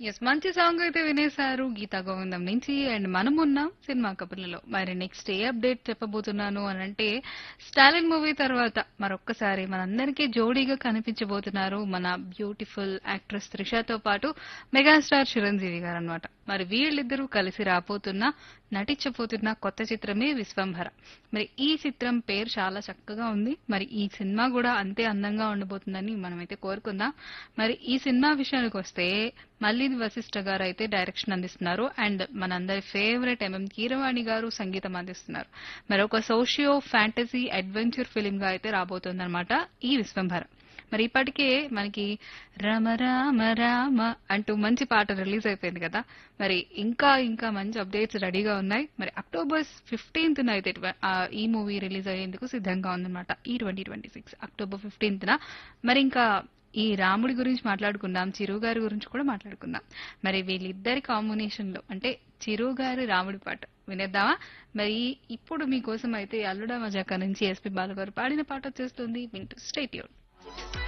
yes మంచి song అయితే వినేశారు గీతా గోవిందం నుంచి అండ్ మనం ఉన్నాం సినిమా కబుర్లలో మరి నెక్స్ట్ ఏ అప్డేట్ చెప్పబోతున్నాను అని అంటే స్టాలిన్ మూవీ తర్వాత మరొక్కసారి మనందరికీ జోడీగా కనిపించబోతున్నారు మన బ్యూటిఫుల్ యాక్ట్రెస్ త్రిషతో పాటు మెగాస్టార్ చిరంజీవి గారు అనమాట మరి వీళ్ళిద్దరూ కలిసి రాబోతున్న నటించబోతున్న కొత్త చిత్రమే విశ్వంభర మరి ఈ చిత్రం పేరు చాలా చక్కగా ఉంది మరి ఈ సినిమా కూడా అంతే అందంగా ఉండబోతుందని మనమైతే కోరుకుందాం మరి ఈ సినిమా విషయానికి వస్తే మళ్ళీ వశిష్ఠ గారు అయితే డైరెక్షన్ అందిస్తున్నారు అండ్ మనందరి ఫేవరెట్ ఎంఎం కీరవాణి గారు సంగీతం అందిస్తున్నారు మరి ఒక సోషియో ఫ్యాంటసీ అడ్వెంచర్ ఫిలిం గా అయితే రాబోతోందన్నమాట ఈ విశ్వంభర మరి ఇప్పటికే మనకి రమ రామ రామ అంటూ మంచి పాట రిలీజ్ అయిపోయింది కదా మరి ఇంకా ఇంకా మంచి అప్డేట్స్ రెడీగా ఉన్నాయి మరి అక్టోబర్ ఫిఫ్టీన్త్ అయితే ఇట్వ- ఆ, ఈ మూవీ రిలీజ్ అయ్యేందుకు సిద్ధంగా ఉందన్నమాట ఈ twenty twenty six October fifteenth మరి ఇంకా ఈ రాముడి గురించి మాట్లాడుకుందాం చిరు గారి గురించి కూడా మాట్లాడుకుందాం మరి వీళ్ళిద్దరి కాంబినేషన్ లో అంటే చిరు గారి రాముడి పాట వినేద్దామా మరి ఇప్పుడు మీకోసం అయితే అల్లుడా మజాకా నుంచి ఎస్పి బాలు గారు పాడిన పాట వచ్చేస్తుంది వింటూ స్టేట్